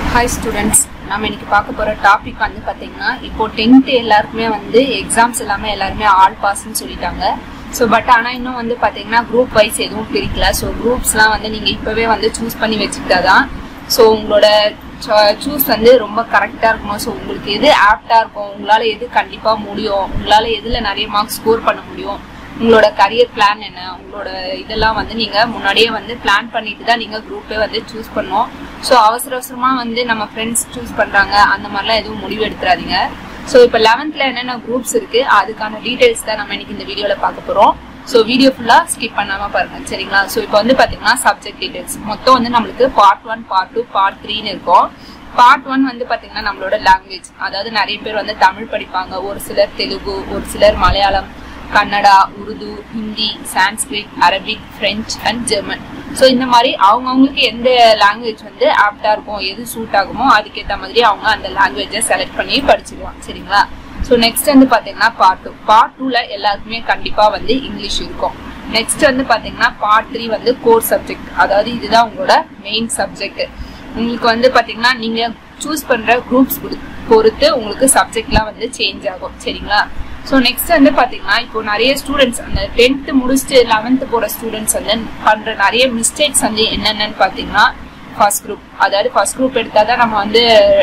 hi students நம்ம இன்னைக்கு பார்க்க போகிற டாபிக் வந்து பார்த்தீங்கன்னா இப்போ டென்த்து எல்லாருக்குமே வந்து எக்ஸாம்ஸ் எல்லாமே எல்லாருமே ஆல் பாஸ்ன்னு சொல்லிட்டாங்க ஸோ பட் ஆனால் இன்னும் வந்து பார்த்தீங்கன்னா குரூப் வைஸ் எதுவும் பிரிக்கல ஸோ குரூப்ஸ்லாம் வந்து நீங்கள் இப்போவே வந்து சூஸ் பண்ணி வச்சுக்கிட்டா தான் ஸோ உங்களோட சூஸ் வந்து ரொம்ப கரெக்டாக இருக்கணும் ஸோ உங்களுக்கு எது ஆப்டாக இருக்கும் உங்களால் எது கண்டிப்பாக முடியும் உங்களால் எதில் நிறைய மார்க்ஸ் ஸ்கோர் பண்ண முடியும் உங்களோட கரியர் பிளான் என்ன உங்களோட இதெல்லாம் வந்து நீங்கள் முன்னாடியே வந்து பிளான் பண்ணிட்டு தான் நீங்கள் குரூப்பே வந்து சூஸ் பண்ணணும் ஸோ அவசர அவசரமாக வந்து நம்ம ஃப்ரெண்ட்ஸ் சூஸ் பண்ணுறாங்க அந்த மாதிரிலாம் எதுவும் முடிவு எடுத்துறாதீங்க ஸோ இப்போ லெவன்த்தில் என்னென்ன குரூப்ஸ் இருக்குது அதுக்கான டீட்டெயில்ஸ் தான் நம்ம இன்னைக்கு இந்த வீடியோவில் பார்க்க போகிறோம் ஸோ வீடியோ ஃபுல்லாக ஸ்கிப் பண்ணாமல் பாருங்க சரிங்களா ஸோ இப்போ வந்து பார்த்தீங்கன்னா சப்ஜெக்ட் டீடைல்ஸ் மொத்தம் வந்து நம்மளுக்கு part one part two part த்ரீன்னு இருக்கும் பார்ட் ஒன் வந்து பார்த்தீங்கன்னா நம்மளோட லாங்குவேஜ் அதாவது நிறைய பேர் வந்து தமிழ் படிப்பாங்க ஒரு சிலர் தெலுங்கு ஒரு சிலர் Malayalam Kannada Urdu Hindi Sanskrit Arabic French and German so இந்த மாதிரி அவங்கவுங்களுக்கு எந்த லாங்குவேஜ் வந்து ஆப்டா இருக்கும் எது சூட் ஆகுமோ அதுக்கேற்ற மாதிரி அவங்க அந்த லாங்குவேஜை செலக்ட் பண்ணி படிச்சிருவாங்க சரிங்களா ஸோ நெக்ஸ்ட் வந்து பார்த்தீங்கன்னா பார்ட் டூ பார்ட் டூவில் எல்லாருக்குமே கண்டிப்பாக வந்து இங்கிலீஷ் இருக்கும் நெக்ஸ்ட் வந்து பார்த்தீங்கன்னா பார்ட் த்ரீ வந்து கோர் சப்ஜெக்ட் அதாவது இதுதான் உங்களோட மெயின் சப்ஜெக்ட் உங்களுக்கு வந்து பார்த்தீங்கன்னா நீங்கள் சூஸ் பண்ணுற குரூப்ஸ் பொறுத்து உங்களுக்கு சப்ஜெக்ட்லாம் வந்து சேஞ்ச் ஆகும் சரிங்களா ஸோ நெக்ஸ்ட் வந்து பார்த்தீங்கன்னா இப்போ நிறைய ஸ்டூடெண்ட்ஸ் அந்த டென்த்து முடிச்சுட்டு லெவன்த்து போகிற ஸ்டூடெண்ட்ஸ் வந்து பண்ணுற நிறைய மிஸ்டேக்ஸ் வந்து என்னென்னு பார்த்தீங்கன்னா ஃபர்ஸ்ட் குரூப் அதாவது ஃபர்ஸ்ட் குரூப் எடுத்தால் தான் நம்ம வந்து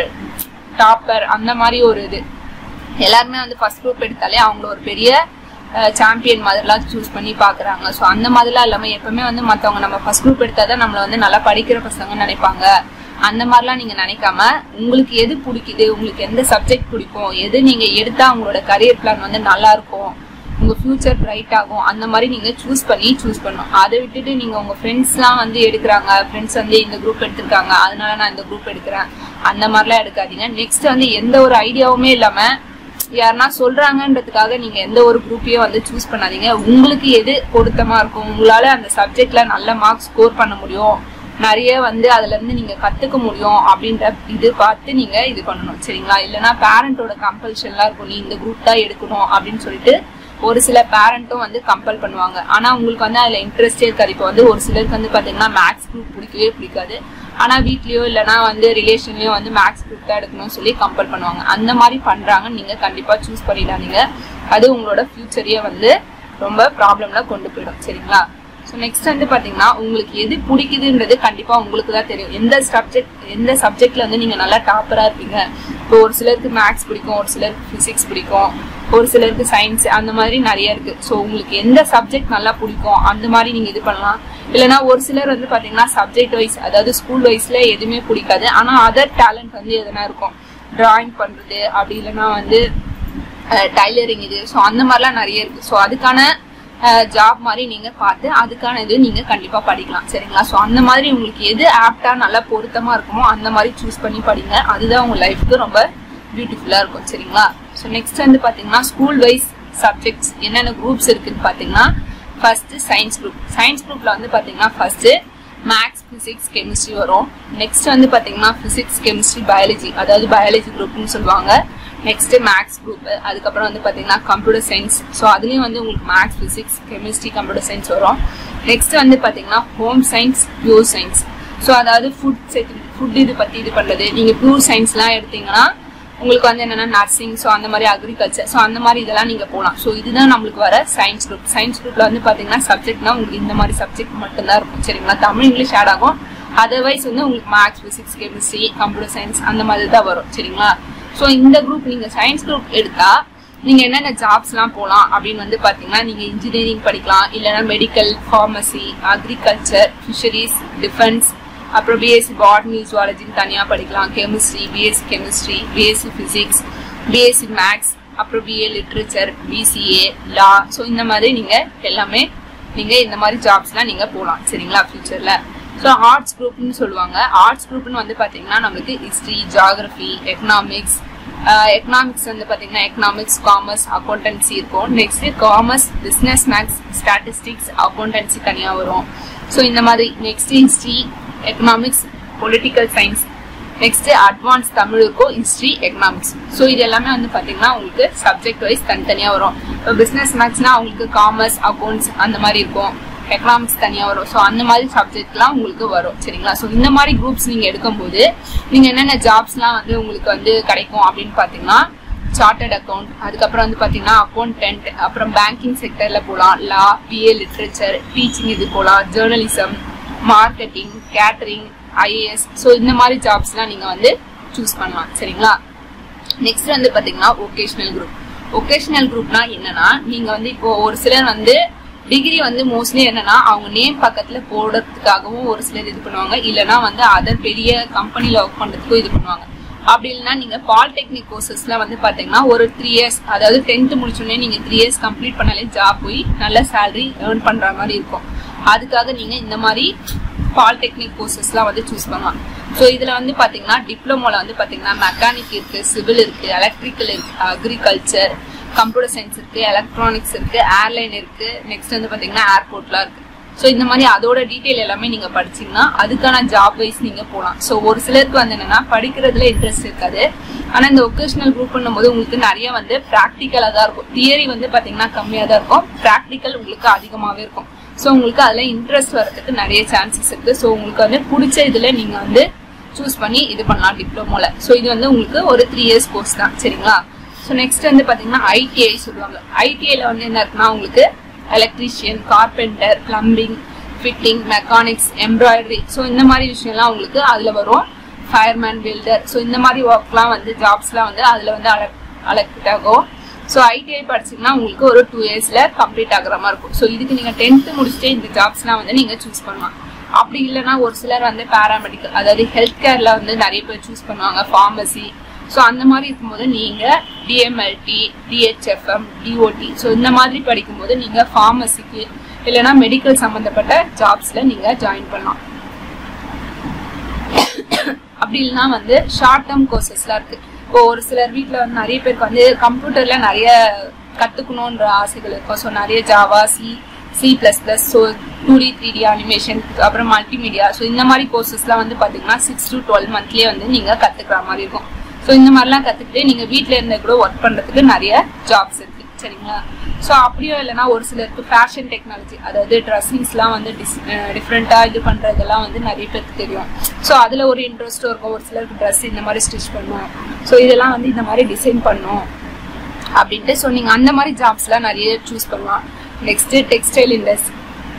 டாப்பர் அந்த மாதிரி ஒரு இது எல்லாருமே வந்து ஃபர்ஸ்ட் குரூப் எடுத்தாலே அவங்கள ஒரு பெரிய சாம்பியன் மாதிரிலாம் சூஸ் பண்ணி பார்க்குறாங்க ஸோ அந்த மாதிரிலாம் இல்லாமல் எப்பவுமே வந்து மற்றவங்க நம்ம ஃபர்ஸ்ட் குரூப் எடுத்தால் தான் நம்மளை வந்து நல்லா படிக்கிற பசங்க நினைப்பாங்க அந்த மாதிரிலாம் நீங்கள் நினைக்காம உங்களுக்கு எது பிடிக்குது உங்களுக்கு எந்த சப்ஜெக்ட் பிடிக்கும் எது நீங்கள் எடுத்தால் உங்களோட கரியர் பிளான் வந்து நல்லா இருக்கும் உங்கள் ஃபியூச்சர் பிரைட் ஆகும் அந்த மாதிரி நீங்கள் சூஸ் பண்ணி சூஸ் பண்ணணும் அதை விட்டுட்டு நீங்கள் உங்கள் ஃப்ரெண்ட்ஸ்லாம் வந்து எடுக்கிறாங்க ஃப்ரெண்ட்ஸ் வந்து இந்த குரூப் எடுத்திருக்காங்க அதனால நான் இந்த குரூப் எடுக்கிறேன் அந்த மாதிரிலாம் எடுக்காதீங்க நெக்ஸ்ட் வந்து எந்த ஒரு ஐடியாவுமே இல்லாமல் யாருன்னா சொல்றாங்கன்றதுக்காக நீங்க எந்த ஒரு குரூப்பையும் வந்து சூஸ் பண்ணாதீங்க உங்களுக்கு எது பொருத்தமா இருக்கும் உங்களால அந்த சப்ஜெக்ட்ல நல்ல மார்க்ஸ் ஸ்கோர் பண்ண முடியும் நிறைய வந்து அதுல இருந்து நீங்க கத்துக்க முடியும் அப்படின்ற இது பார்த்து நீங்க இது பண்ணணும் சரிங்களா இல்லைன்னா பேரண்டோட கம்பல்ஷன்லாம் இருக்கும் நீ இந்த குரூப் தான் எடுக்கணும் அப்படின்னு சொல்லிட்டு ஒரு சில பேரண்ட்டும் வந்து கம்பல் பண்ணுவாங்க ஆனா உங்களுக்கு வந்து அதுல இன்ட்ரெஸ்டே இருக்காது இப்போ வந்து ஒரு சிலருக்கு வந்து பாத்தீங்கன்னா மேக்ஸ் குரூப் பிடிக்கவே பிடிக்காது ஆனா வீட்லயோ இல்லைன்னா வந்து ரிலேஷன்லயோ வந்து மேக்ஸ் குரூப் தான் எடுக்கணும்னு சொல்லி கம்பல் பண்ணுவாங்க அந்த மாதிரி பண்றாங்க நீங்க கண்டிப்பா சூஸ் பண்ணிடாதீங்க அது உங்களோட ஃபியூச்சரையே வந்து ரொம்ப ப்ராப்ளம்ல கொண்டு போயிடும் சரிங்களா ஸோ நெக்ஸ்ட் வந்து பார்த்தீங்கன்னா உங்களுக்கு எது பிடிக்குதுன்றது கண்டிப்பாக உங்களுக்கு தான் தெரியும் எந்த சப்ஜெக்ட் எந்த சப்ஜெக்ட்ல வந்து நீங்கள் நல்லா டாப்பராக இருப்பீங்க இப்போ ஒரு சிலருக்கு மேக்ஸ் பிடிக்கும் ஒரு சிலருக்கு ஃபிசிக்ஸ் பிடிக்கும் ஒரு சிலருக்கு சயின்ஸ் அந்த மாதிரி நிறைய இருக்கு ஸோ உங்களுக்கு எந்த சப்ஜெக்ட் நல்லா பிடிக்கும் அந்த மாதிரி நீங்கள் இது பண்ணலாம் இல்லைனா ஒரு சிலர் வந்து பார்த்தீங்கன்னா சப்ஜெக்ட் வைஸ் அதாவது ஸ்கூல் வைஸ்ல எதுவுமே பிடிக்காது ஆனால் அதர் டேலண்ட் வந்து எதனா இருக்கும் டிராயிங் பண்ணுறது அப்படி இல்லைன்னா வந்து டைலரிங் இது ஸோ அந்த மாதிரிலாம் நிறைய இருக்கு ஸோ அதுக்கான ஜாப் மாதிரி நீங்க பார்த்து அதுக்கான இது நீங்க கண்டிப்பா படிக்கலாம் சரிங்களா ஸோ அந்த மாதிரி உங்களுக்கு எது ஆப்டா நல்லா பொருத்தமா இருக்குமோ அந்த மாதிரி சூஸ் பண்ணி படிங்க அதுதான் உங்க லைஃப்க்கு ரொம்ப பியூட்டிஃபுல்லா இருக்கும் சரிங்களா ஸோ நெக்ஸ்ட் வந்து பாத்தீங்கன்னா ஸ்கூல் வைஸ் சப்ஜெக்ட்ஸ் என்னென்ன குரூப்ஸ் இருக்குன்னு பாத்தீங்கன்னா ஃபர்ஸ்ட் சயின்ஸ் குரூப் சயின்ஸ் குரூப்ல வந்து பாத்தீங்கன்னா ஃபர்ஸ்ட் மேக்ஸ் பிசிக்ஸ் கெமிஸ்ட்ரி வரும் நெக்ஸ்ட் வந்து பாத்தீங்கன்னா பிசிக்ஸ் கெமிஸ்ட்ரி பயாலஜி அதாவது பயாலஜி குரூப்னு சொல்லுவாங்க நெக்ஸ்ட் மேக்ஸ் குரூப் அதுக்கப்புறம் வந்து பார்த்தீங்கன்னா கம்ப்யூட்டர் சயின்ஸ் ஸோ அதுலேயும் வந்து உங்களுக்கு maths physics chemistry computer science வரும் நெக்ஸ்ட் வந்து பார்த்தீங்கன்னா home science pure science so அதாவது ஃபுட் செட் ஃபுட் இது பற்றி இது பண்ணுறது நீங்கள் பியூர் சயின்ஸ்லாம் எடுத்தீங்கன்னா உங்களுக்கு வந்து என்னென்னா நர்சிங் ஸோ அந்த மாதிரி அக்ரிகல்ச்சர் ஸோ அந்த மாதிரி இதெல்லாம் நீங்கள் போகலாம் ஸோ இதுதான் நம்மளுக்கு வர சயின்ஸ் குரூப் சயின்ஸ் குரூப்பில் வந்து பார்த்தீங்கன்னா சப்ஜெக்ட்னா உங்களுக்கு இந்த மாதிரி சப்ஜெக்ட் மட்டும்தான் இருக்கும் சரிங்களா தமிழ் இங்கிலீஷ் ஆட் ஆகும் அதர்வைஸ் வந்து உங்களுக்கு maths physics chemistry computer science அந்த மாதிரி தான் வரும் சரிங்களா ஸோ இந்த குரூப் நீங்கள் சயின்ஸ் குரூப் எடுத்தா நீங்கள் என்னென்ன ஜாப்ஸ்லாம் போகலாம் அப்படின்னு வந்து பார்த்தீங்கன்னா நீங்கள் இன்ஜினியரிங் படிக்கலாம் இல்லைன்னா medical pharmacy agriculture fisheries defence அப்புறம் பிஎஸ்சி பாட்னி ஜுவாலஜின்னு தனியாக படிக்கலாம் chemistry BSc chemistry BSc physics BSc maths அப்புறம் BA literature BCA law so இந்த மாதிரி நீங்கள் எல்லாமே நீங்கள் இந்த மாதிரி ஜாப்ஸ்லாம் நீங்கள் போகலாம் சரிங்களா ஃபியூச்சரில் ஸோ ஆர்ட்ஸ் குரூப்னு சொல்லுவாங்க ஆர்ட்ஸ் குரூப்னு வந்து பார்த்தீங்கன்னா நம்மளுக்கு ஹிஸ்ட்ரி ஜாகிரஃபி எக்கனாமிக்ஸ் எக்கனாமிக்ஸ் வந்து பார்த்தீங்கன்னா எக்கனாமிக்ஸ் காமர்ஸ் அக்கௌண்டன்சி இருக்கும் next commerce business maths statistics accountancy தனியாக வரும் ஸோ இந்த மாதிரி next history economics political science next advance Tamil இருக்கும் ஹிஸ்ட்ரி எக்கனாமிக்ஸ் ஸோ இது எல்லாமே வந்து பார்த்தீங்கன்னா உங்களுக்கு சப்ஜெக்ட் வைஸ் தனித்தனியாக வரும் இப்போ பிஸ்னஸ் மேக்ஸ்னா உங்களுக்கு காமர்ஸ் அக்கௌண்ட்ஸ் அந்த மாதிரி இருக்கும் எக்கனாமிக்ஸ் தனியாக வரும் ஸோ அந்த மாதிரி சப்ஜெக்ட்லாம் உங்களுக்கு வரும் சரிங்களா ஸோ இந்த மாதிரி குரூப்ஸ் நீங்கள் எடுக்கும்போது நீங்கள் என்னென்ன ஜாப்ஸ்லாம் வந்து உங்களுக்கு வந்து கிடைக்கும் அப்படின்னு பார்த்தீங்கன்னா சார்ட்டர்ட் அக்கௌண்ட் அதுக்கப்புறம் வந்து பார்த்தீங்கன்னா அக்கௌண்டன்ட் அப்புறம் பேங்கிங் செக்டரில் போகலாம் லா பிஏ லிட்ரேச்சர் டீச்சிங் இது போகலாம் journalism marketing catering IAS so இந்த மாதிரி ஜாப்ஸ்லாம் நீங்கள் வந்து சூஸ் பண்ணலாம் சரிங்களா நெக்ஸ்ட் வந்து பார்த்தீங்கன்னா ஒகேஷனல் குரூப் ஒகேஷனல் குரூப்னா என்னன்னா நீங்கள் வந்து இப்போ ஒரு சிலர் வந்து டிகிரி வந்து மோஸ்ட்லி என்னன்னா அவங்க நேம் பக்கத்துல போடுறதுக்காகவும் ஒரு சிலர் இது பண்ணுவாங்க இல்லைன்னா வந்து அதர் பெரிய கம்பெனில ஒர்க் பண்றதுக்கும் இது பண்ணுவாங்க அப்படி இல்லைன்னா நீங்க பாலிடெக்னிக் கோர்சஸ்ல வந்து பாத்தீங்கன்னா ஒரு த்ரீ இயர்ஸ் அதாவது டென்த் முடிச்சோடனே நீங்க த்ரீ இயர்ஸ் கம்ப்ளீட் பண்ணாலே ஜாப் போய் நல்ல சேலரி ஏர்ன் பண்ற மாதிரி இருக்கும் அதுக்காக நீங்க இந்த மாதிரி பாலிடெக்னிக் கோர்சஸ்லாம் வந்து சூஸ் பண்ணலாம் ஸோ இதுல வந்து பாத்தீங்கன்னா டிப்ளமோல வந்து பாத்தீங்கன்னா மெக்கானிக் இருக்கு சிவில் இருக்கு எலக்ட்ரிக்கல் இருக்கு அக்ரிகல்ச்சர் கம்ப்யூட்டர் சயின்ஸ் இருக்கு எலக்ட்ரானிக்ஸ் இருக்கு ஏர்லைன் இருக்கு நெக்ஸ்ட் வந்து பாத்தீங்கன்னா ஏர்போர்ட்லாம் இருக்கு ஸோ இந்த மாதிரி அதோட டீட்டெயில் எல்லாமே நீங்க படிச்சீங்கன்னா அதுக்கான ஜாப் வைஸ் நீங்க போகலாம் ஸோ ஒரு சிலருக்கு வந்து என்னன்னா படிக்கிறதுல இன்ட்ரெஸ்ட் இருக்காது ஆனா இந்த ஒகேஷனல் குரூப் பண்ணும்போது உங்களுக்கு நிறைய வந்து ப்ராக்டிக்கலா தான் இருக்கும் தியரி வந்து பாத்தீங்கன்னா கம்மியா தான் இருக்கும் ப்ராக்டிக்கல் உங்களுக்கு அதிகமாவே இருக்கும் ஸோ உங்களுக்கு அதுல இன்ட்ரெஸ்ட் வரதுக்கு நிறைய சான்சஸ் இருக்கு ஸோ உங்களுக்கு வந்து பிடிச்ச இதுல நீங்க வந்து சூஸ் பண்ணி இது பண்ணலாம் டிப்ளமோல ஸோ இது வந்து உங்களுக்கு ஒரு த்ரீ இயர்ஸ் கோர்ஸ் தான் சரிங்களா ஸோ நெக்ஸ்ட் வந்து பாத்தீங்கன்னா ஐடிஐ சொல்லுவாங்க ஐடிஐல வந்து என்ன இருக்குன்னா உங்களுக்கு electrician carpenter plumbing fitting mechanics embroidery so இந்த மாதிரி விஷயம்லாம் உங்களுக்கு அதுல வரும் ஃபயர்மேன் பில்டர் ஸோ இந்த மாதிரி ஒர்க்லாம் வந்து ஜாப்ஸ்லாம் வந்து அதுல வந்து அலக் அலக்ட் ஆகும் ஸோ ஐடிஐ படிச்சீங்கன்னா உங்களுக்கு ஒரு டூ இயர்ஸ்ல கம்ப்ளீட் ஆகுற மாதிரி இருக்கும் ஸோ இதுக்கு நீங்க டென்த் முடிச்சுட்டு இந்த ஜாப்ஸ்லாம் வந்து நீங்க சூஸ் பண்ணலாம் அப்படி இல்லைன்னா ஒரு சிலர் வந்து பேராமெடிக்கல் அதாவது ஹெல்த் கேர்ல வந்து நிறைய பேர் சூஸ் பண்ணுவாங்க ஃபார்மசி ஸோ அந்த மாதிரி இருக்கும்போது நீங்க டிஎம்எல்டி டிஹெச்எஃப்எம் டிஓடி ஸோ இந்த மாதிரி படிக்கும்போது நீங்க ஃபார்மசிக்கு இல்லைன்னா மெடிக்கல் சம்பந்தப்பட்ட ஜாப்ஸ்ல நீங்க ஜாயின் பண்ணலாம் அப்படி இல்லைன்னா வந்து ஷார்ட் டேர்ம் கோர்சஸ்லாம் இருக்கு இப்போ ஒரு சிலர் வீட்டில் வந்து நிறைய பேருக்கு வந்து கம்ப்யூட்டர்ல நிறைய கத்துக்கணுன்ற ஆசைகள் இருக்கும் ஸோ நிறைய Java C C plus plus so two D three D animation அப்புறம் மல்டிமீடியா ஸோ இந்த மாதிரி கோர்சஸ்லாம் வந்து பார்த்தீங்கன்னா சிக்ஸ் டு டுவெல் மந்த்லேயே வந்து நீங்கள் கற்றுக்கிற மாதிரி இருக்கும் ஸோ இந்த மாதிரிலாம் கற்றுக்கிட்டு நீங்கள் வீட்டில் இருந்தே கூட ஒர்க் பண்ணுறதுக்கு நிறைய ஜாப்ஸ் இருக்கு சரிங்களா ஸோ அப்படியும் இல்லைன்னா ஒரு சிலருக்கு ஃபேஷன் டெக்னாலஜி அதாவது ட்ரெஸ்ஸிங்ஸ்லாம் வந்து டிஸ் டிஃப்ரெண்ட்டாக இது பண்ணுறதெல்லாம் வந்து நிறைய பேருக்கு தெரியும் ஸோ அதில் ஒரு இன்ட்ரெஸ்ட்டும் இருக்கும் ஒரு சிலருக்கு ட்ரெஸ் இந்த மாதிரி ஸ்டிச் பண்ணும் ஸோ இதெல்லாம் வந்து இந்த மாதிரி டிசைன் பண்ணும் அப்படின்ட்டு ஸோ நீங்கள் அந்த மாதிரி ஜாப்ஸ்லாம் நிறைய சூஸ் பண்ணலாம் next textile industry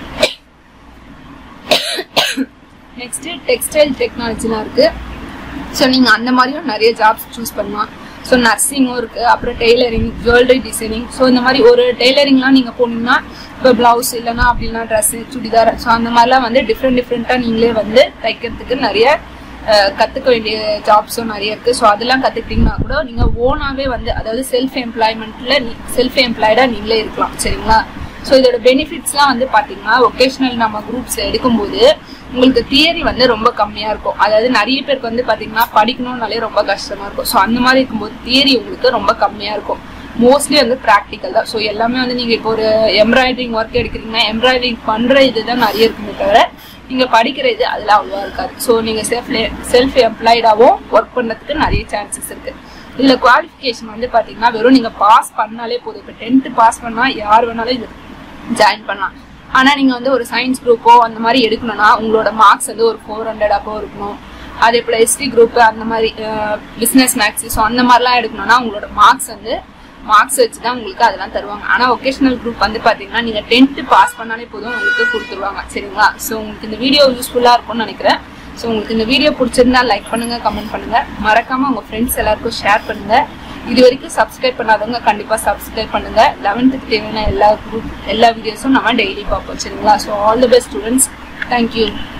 next textile டெக்னாலஜிலாம் இருக்கு ஸோ நீங்கள் அந்த மாதிரியும் நிறைய ஜாப்ஸ் சூஸ் பண்ணலாம் ஸோ நர்சிங்கும் இருக்கு அப்புறம் டெய்லரிங் ஜுவல்லரி டிசைனிங் ஸோ இந்த மாதிரி ஒரு டெய்லரிங்லாம் நீங்கள் போனீங்கன்னா இப்போ பிளவுஸ் இல்லைன்னா அப்படின்னா ட்ரெஸ்ஸு சுடிதார் ஸோ அந்த மாதிரிலாம் வந்து டிஃப்ரெண்ட் டிஃப்ரெண்ட்டாக நீங்களே வந்து தைக்கிறதுக்கு நிறைய கற்றுக்க வேண்டிய ஜாப்ஸும் நிறைய இருக்கு ஸோ அதெல்லாம் கற்றுக்கிட்டிங்கன்னா கூட நீங்கள் ஓனாகவே வந்து அதாவது செல்ஃப் எம்ப்ளாய்மெண்ட்ல செல்ஃப் எம்ப்ளாய்டாக நீங்களே இருக்கலாம் சரிங்களா ஸோ இதோட பெனிஃபிட்ஸ்லாம் வந்து பார்த்தீங்கன்னா ஒகேஷனல் நம்ம குரூப்ஸ் எடுக்கும்போது உங்களுக்கு தியரி வந்து ரொம்ப கம்மியாக இருக்கும் அதாவது நிறைய பேருக்கு வந்து பார்த்தீங்கன்னா படிக்கணும்னாலே ரொம்ப கஷ்டமா இருக்கும் ஸோ அந்த மாதிரி இருக்கும்போது தியரி உங்களுக்கு ரொம்ப கம்மியாக இருக்கும் மோஸ்ட்லி வந்து ப்ராக்டிக்கல் தான் ஸோ எல்லாமே வந்து நீங்கள் இப்போ ஒரு எம்ப்ராய்டரிங் ஒர்க் எடுக்கிறீங்கன்னா எம்ப்ராய்டரிங் பண்ணுற இதுதான் நிறைய இருக்குமே தவிர நீங்கள் படிக்கிற இது அதில் அவ்வளோவா இருக்காது ஸோ நீங்கள் செல்ஃப் செல்ஃப் எம்ப்ளாய்டாகவும் ஒர்க் பண்ணுறதுக்கு நிறைய சான்சஸ் இருக்கு இதில் குவாலிஃபிகேஷன் வந்து பார்த்தீங்கன்னா வெறும் நீங்கள் பாஸ் பண்ணாலே போதும் இப்போ டென்த்து பாஸ் பண்ணால் யார் வேணாலும் இது ஜாயின் பண்ணலாம் ஆனா நீங்க வந்து ஒரு சயின்ஸ் குரூப்போ அந்த மாதிரி எடுக்கணும்னா உங்களோட மார்க்ஸ் வந்து ஒரு ஃபோர் ஹண்ட்ரட் அப்போ இருக்கணும் அதே போல எஸ்டி குரூப் அந்த மாதிரி பிசினஸ் மேக்ஸ் ஸோ அந்த மாதிரிலாம் எடுக்கணும்னா உங்களோட மார்க்ஸ் வந்து மார்க்ஸ் வச்சு தான் உங்களுக்கு அதெல்லாம் தருவாங்க ஆனா ஒகேஷனல் குரூப் வந்து பாத்தீங்கன்னா நீங்க டென்த்து பாஸ் பண்ணாலே போதும் உங்களுக்கு கொடுத்துருவாங்க சரிங்களா ஸோ உங்களுக்கு இந்த வீடியோ யூஸ்ஃபுல்லா இருக்கும்னு நினைக்கிறேன் ஸோ உங்களுக்கு இந்த வீடியோ பிடிச்சிருந்தா லைக் பண்ணுங்க கமெண்ட் பண்ணுங்க மறக்காம உங்க ஃப்ரெண்ட்ஸ் எல்லாருக்கும் ஷேர் பண்ணுங்க இது வரைக்கும் சப்ஸ்கிரைப் பண்ணாதவங்க கண்டிப்பா சப்ஸ்கிரைப் பண்ணுங்க லெவன்த்துக்கு தேவையான எல்லா குரூப் எல்லா வீடியோஸும் நம்ம டெய்லி பார்ப்போம் சரிங்களா so all the best students thank you